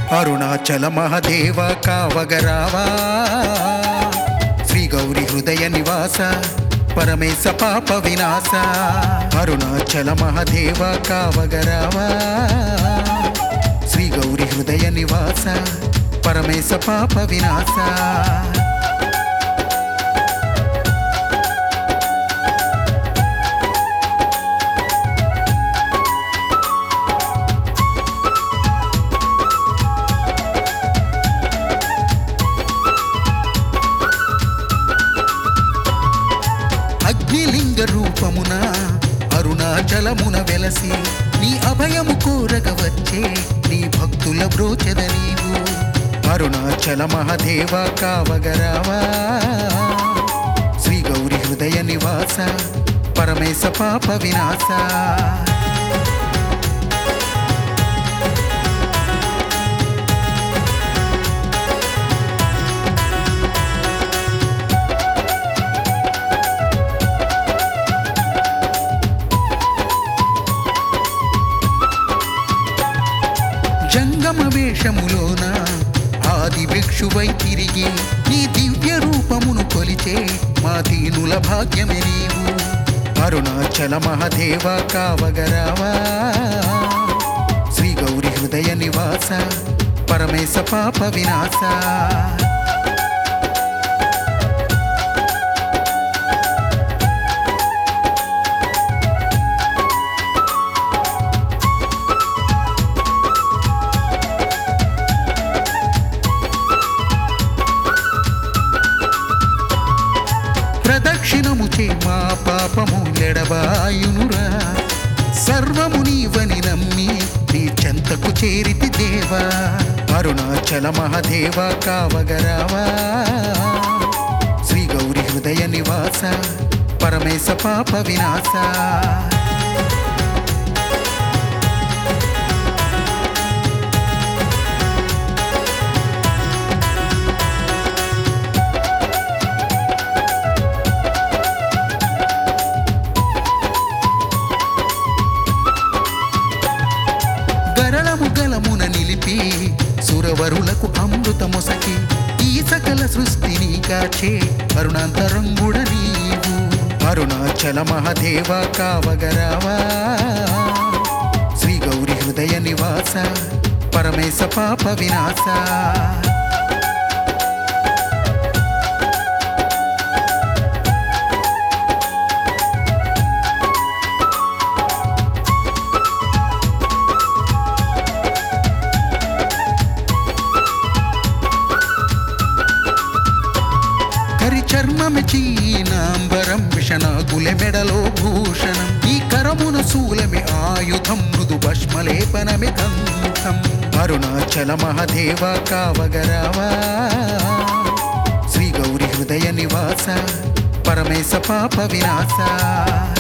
అరుణాచల మహదేవ కావగరావా శ్రీ గౌరి హృదయ నివాస పరమేశ పాప వినాశ అరుణాచల మహదేవ కావగరావా శ్రీ గౌరి హృదయ నివాస పరమేశ పాప వినాశ అగ్నిలింగ రూపమున అరుణాచలమున వెలసి నీ అభయము కోరగ వచ్చే నీ భక్తుల బ్రోచెద నీవు అరుణాచల మహదేవ కావగరావా శ్రీ గౌరి హృదయ నివాస పరమేశ పాప వినాశ జంగమ వేషములోన ఆది భిక్షువై తిరిగి నీ దివ్య రూపమును కొలిచే మా దీనుల భాగ్యమే నీవు అరుణాచల మహదేవ కావగరావా శ్రీ గౌరి హృదయ నివాస పరమేశ పాప వినాశ ప్రదక్షిణము చే మా పాపము లెడబాయునురా సర్వము నీవని నమ్మి నీ చెంతకు చేరితి దేవా అరుణాచల మహదేవ కావగరావా శ్రీ గౌరి హృదయ నివాస పరమేశ పాప వినాశ గరళము గలమున నిలిపి సురవరులకు అమృతమొసకి ఈ సకల సృష్టిని కాచే అరుణాంతరంగుడ నీవు అరుణాచల మహదేవ కావగరావా శ్రీ గౌరి హృదయ నివాస పరమేశ పాప వినాశ కరి చర్మమి చీనాంబరం విషనాకుల మెడలో భూషణం ఈ కరమున శూలమి ఆయుధం మృదు భస్మలేపనమి కంఠం అరుణాచల మహదేవ కావగరావా శ్రీ గౌరి హృదయ నివాస పరమేశ పాప వినాశ